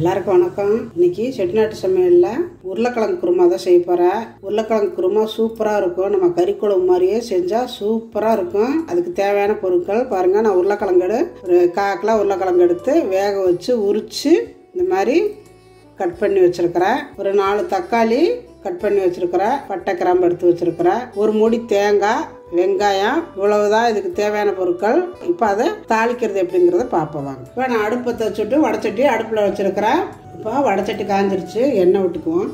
எல்லாருக்கும் வணக்கம் இன்னைக்கு செட்டிநாட்டு சமையலில் உருளைக்கிழங்கு குருமா தான் செய்ய போகிறேன் உருளைக்கிழங்கு குருமா சூப்பராக இருக்கும் நம்ம கறி குழம்பு மாதிரியே செஞ்சால் சூப்பராக இருக்கும் அதுக்கு தேவையான பொருட்கள் பாருங்கள் நான் உருளைக்கிழங்கு எடு ஒரு கால் கிலோ உருளைக்கிழங்கு எடுத்து வேக வச்சு உரித்து இந்த மாதிரி கட் பண்ணி வச்சுருக்கிறேன் ஒரு நாலு தக்காளி கட் பண்ணி வச்சுருக்கிறேன் பட்டை கிராம்பு எடுத்து வச்சுருக்கிறேன் ஒரு மூடி தேங்காய் வெங்காயம் இவ்வளவுதான் இதுக்கு தேவையான பொருட்கள் இப்போ அதை தாளிக்கிறது எப்படிங்கிறத பார்ப்போம் வாங்க இப்போ நான் அடுப்பத்தை வச்சுட்டு வடச்சட்டி அடுப்பில் வச்சுருக்கிறேன் இப்போ வடச்சட்டி காஞ்சிருச்சு எண்ணெய் விட்டுக்குவோம்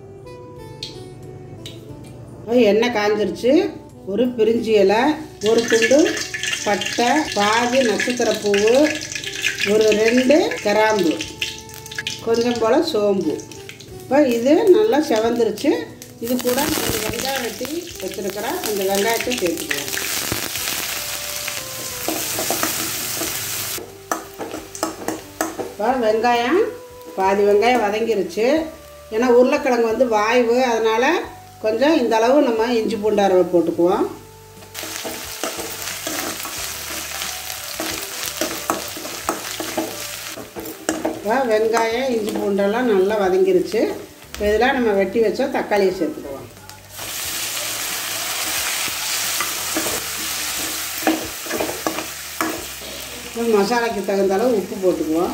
இப்போ எண்ணெய் காஞ்சிருச்சு ஒரு பிரிஞ்சி இலை ஒரு துண்டு பட்டை பாதி நட்சத்திர பூவு ஒரு ரெண்டு கிராம்பு கொஞ்சம் போல் சோம்பு இப்போ இது நல்லா செவந்துருச்சு இது கூட கொஞ்சம் வெங்காயம் வெட்டி வச்சுருக்கிறேன் அந்த வெங்காயத்தை சேர்த்துக்கலாம் இப்போ வெங்காயம் பாதி வெங்காயம் வதங்கிருச்சு ஏன்னா உருளைக்கிழங்கு வந்து வாய்வு அதனால் கொஞ்சம் இந்த அளவு நம்ம இஞ்சி பூண்டு அரைவை போட்டுக்குவோம் இப்போ வெங்காயம் இஞ்சி பூண்டெல்லாம் நல்லா வதங்கிருச்சு இப்போ இதில் நம்ம வெட்டி வச்ச தக்காளியை சேர்த்துக்குவோம் இப்போ மசாலாக்கு தகுந்த அளவு உப்பு போட்டுக்குவோம்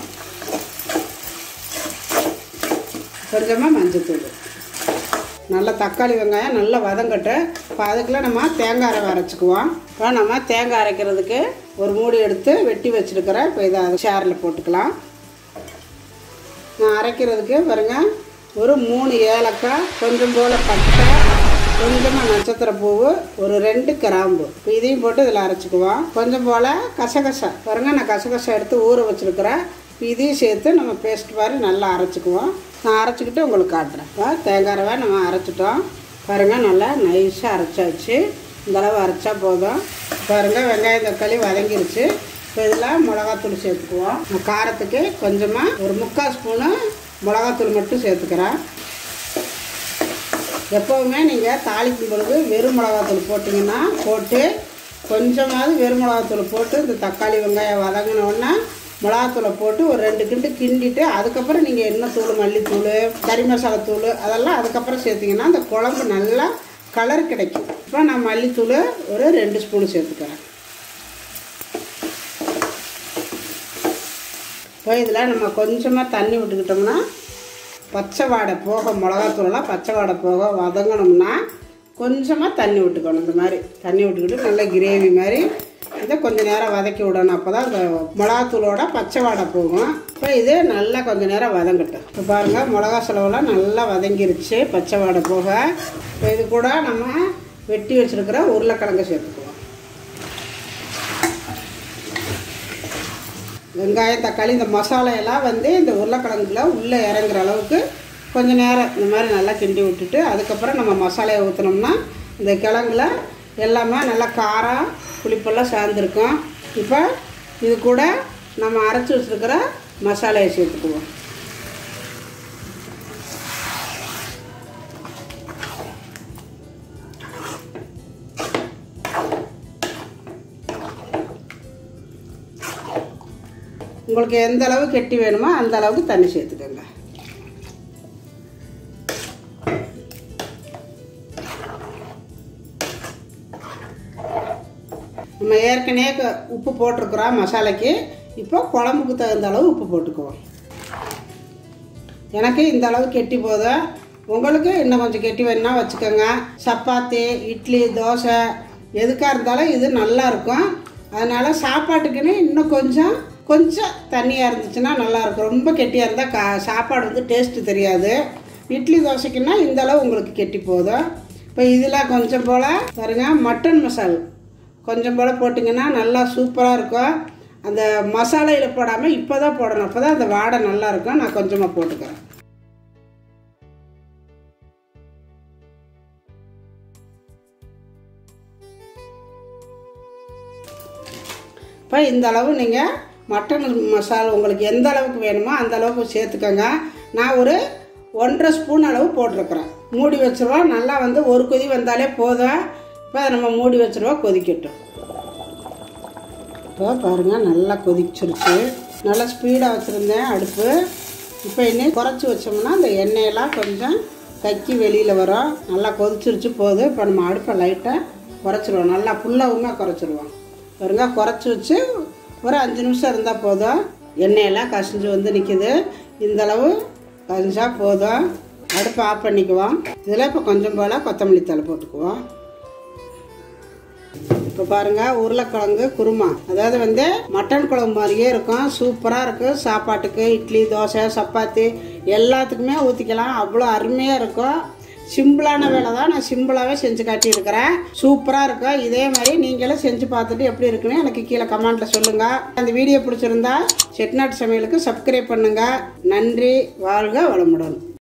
கொஞ்சமாக மஞ்சத்தூள் நல்லா தக்காளி வெங்காயம் நல்லா வதங்கட்டு இப்போ அதுக்குள்ளே நம்ம தேங்காய் அரை அரைச்சிக்குவோம் இப்போ நம்ம தேங்காய் அரைக்கிறதுக்கு ஒரு மூடி எடுத்து வெட்டி வச்சுருக்கிறேன் இப்போ இதை சேரில் போட்டுக்கலாம் நான் அரைக்கிறதுக்கு பாருங்க ஒரு மூணு ஏலக்காய் கொஞ்சம் போல் பட்டை கொஞ்சமாக நட்சத்திர பூவு ஒரு ரெண்டு கிராம்பு இப்போ இதையும் போட்டு இதில் அரைச்சிக்குவோம் கொஞ்சம் போல் கசகசா பாருங்க நான் கசகசா எடுத்து ஊற வச்சுருக்கிறேன் இப்போ இதையும் சேர்த்து நம்ம பேஸ்ட் மாதிரி நல்லா அரைச்சிக்குவோம் நான் அரைச்சிக்கிட்டு உங்களுக்கு காட்டுறேன் இப்போ தேங்காய் ரவை நம்ம அரைச்சிட்டோம் பாருங்கள் நல்லா நைஸாக அரைச்சாச்சு இந்த அளவு அரைச்சா போதும் பாருங்கள் வெங்காயம் தக்காளி வதங்கிருச்சு இப்போ இதில் மிளகாத்தூள் சேர்த்துக்குவோம் நான் காரத்துக்கு கொஞ்சமாக ஒரு முக்கால் ஸ்பூனு மிளகாத்தூள் மட்டும் சேர்த்துக்கிறேன் எப்போவுமே நீங்கள் தாளிக்கும் பொழுது வெறும் மிளகாத்தூள் போட்டிங்கன்னா போட்டு கொஞ்சமாவது வெறும் மிளகாத்தூள் போட்டு இந்த தக்காளி வெங்காயம் வதங்கினோடனே மிளகாத்தூளை போட்டு ஒரு ரெண்டு கிண்டு கிண்டிட்டு அதுக்கப்புறம் நீங்கள் என்ன தூள் மல்லித்தூள் கறி மசாலா தூள் அதெல்லாம் அதுக்கப்புறம் சேர்த்திங்கன்னா அந்த குழம்பு நல்லா கலர் கிடைக்கும் இப்போ நான் மல்லித்தூள் ஒரு ரெண்டு ஸ்பூன் சேர்த்துக்கிறேன் இப்போ இதில் நம்ம கொஞ்சமாக தண்ணி விட்டுக்கிட்டோம்னா பச்சை வாடை போக மிளகாத்தூளெல்லாம் பச்சை வாடை போக வதங்கணும்னா கொஞ்சமாக தண்ணி விட்டுக்கணும் இந்த மாதிரி தண்ணி விட்டுக்கிட்டு நல்ல கிரேவி மாதிரி இதை கொஞ்சம் நேரம் வதக்கி விடணும் அப்போ தான் இந்த மிளகாத்தூளோட பச்சை வாடை போகும் இப்போ இது நல்லா கொஞ்சம் நேரம் வதங்கட்டும் இப்போ பாருங்கள் மிளகா செலவெல்லாம் நல்லா வதங்கிருச்சு பச்சை வாடை போக இப்போ இது கூட நம்ம வெட்டி வச்சுருக்கிற உருளைக்கிழங்கு சேர்த்துக்குவோம் வெங்காயம் தக்காளி இந்த மசாலையெல்லாம் வந்து இந்த உருளைக்கிழங்குல உள்ளே இறங்குற அளவுக்கு கொஞ்சம் நேரம் இந்த மாதிரி நல்லா கிண்டி விட்டுட்டு அதுக்கப்புறம் நம்ம மசாலையை ஊற்றினோம்னா இந்த கிழங்குல எல்லாமே நல்லா காரம் புளிப்பெல்லாம் சேர்ந்துருக்கும் இப்போ இது கூட நம்ம அரைச்சி வச்சுருக்கிற மசாலையை சேர்த்துக்குவோம் உங்களுக்கு எந்த அளவு கெட்டி வேணுமோ அந்த அளவுக்கு தண்ணி சேர்த்துக்கோங்க நம்ம ஏற்கனவே க- உப்பு போட்டிருக்கிறோம் மசாலைக்கு இப்போ குழம்புக்கு தகுந்த அளவு உப்பு போட்டுக்குவோம் எனக்கு இந்த அளவு கெட்டி போதும் உங்களுக்கு இன்னும் கொஞ்சம் கெட்டி வேணும்னா வச்சுக்கோங்க சப்பாத்தி இட்லி தோசை எதுக்காக இருந்தாலும் இது நல்லா இருக்கும் அதனால் சாப்பாட்டுக்குன்னு இன்னும் கொஞ்சம் கொஞ்சம் தண்ணியாக இருந்துச்சுன்னா நல்லாயிருக்கும் ரொம்ப கெட்டியாக இருந்தால் கா சாப்பாடு வந்து டேஸ்ட்டு தெரியாது இட்லி தோசைக்குன்னா இந்த அளவு உங்களுக்கு கெட்டி போதும் இப்போ இதில் கொஞ்சம் போல் பாருங்க மட்டன் மசால் கொஞ்சம் போல் போட்டிங்கன்னா நல்லா சூப்பராக இருக்கும் அந்த மசாலையில் போடாமல் இப்போ தான் போடணும் அப்போ தான் அந்த வாடை நல்லா இருக்கும் நான் கொஞ்சமாக போட்டுக்கிறேன் இப்போ இந்த அளவு நீங்கள் மட்டன் மசாலா உங்களுக்கு எந்த அளவுக்கு வேணுமோ அந்த அளவுக்கு சேர்த்துக்கோங்க நான் ஒரு ஒன்றரை ஸ்பூன் அளவு போட்டிருக்கிறேன் மூடி வச்சிருவோம் நல்லா வந்து ஒரு கொதி வந்தாலே போதும் இப்போ அதை நம்ம மூடி வச்சிருவோம் கொதிக்கட்டும் இப்போ பாருங்கள் நல்லா கொதிச்சிருச்சு நல்லா ஸ்பீடாக வச்சுருந்தேன் அடுப்பு இப்போ இன்னும் குறைச்சி வச்சோம்னா அந்த எண்ணெயெல்லாம் கொஞ்சம் கக்கி வெளியில் வரும் நல்லா கொதிச்சிருச்சு போகுது இப்போ நம்ம அடுப்பை லைட்டாக குறைச்சிருவோம் நல்லா ஃபுல்லாகவுமே குறைச்சிருவோம் பாருங்க குறைச்சி வச்சு ஒரு அஞ்சு நிமிஷம் இருந்தால் போதும் எண்ணெயெல்லாம் கசிஞ்சு வந்து நிற்கிது இந்தளவு கசிஞ்சா போதும் அடுப்பை ஆஃப் பண்ணிக்குவோம் இதில் இப்போ கொஞ்சம் போல் கொத்தமல்லி தலை போட்டுக்குவோம் இப்போ பாருங்கள் உருளைக்கிழங்கு குருமா அதாவது வந்து மட்டன் குழம்பு மாதிரியே இருக்கும் சூப்பராக இருக்கும் சாப்பாட்டுக்கு இட்லி தோசை சப்பாத்தி எல்லாத்துக்குமே ஊற்றிக்கலாம் அவ்வளோ அருமையாக இருக்கும் சிம்பிளான வேலை தான் நான் சிம்பிளாகவே செஞ்சு காட்டியிருக்கிறேன் சூப்பராக இருக்கும் இதே மாதிரி நீங்களும் செஞ்சு பார்த்துட்டு எப்படி இருக்குன்னு எனக்கு கீழே கமெண்ட்டில் சொல்லுங்கள் அந்த வீடியோ பிடிச்சிருந்தா செட்நாட் சமையலுக்கு சப்ஸ்கிரைப் பண்ணுங்கள் நன்றி வாழ்க வளமுடன்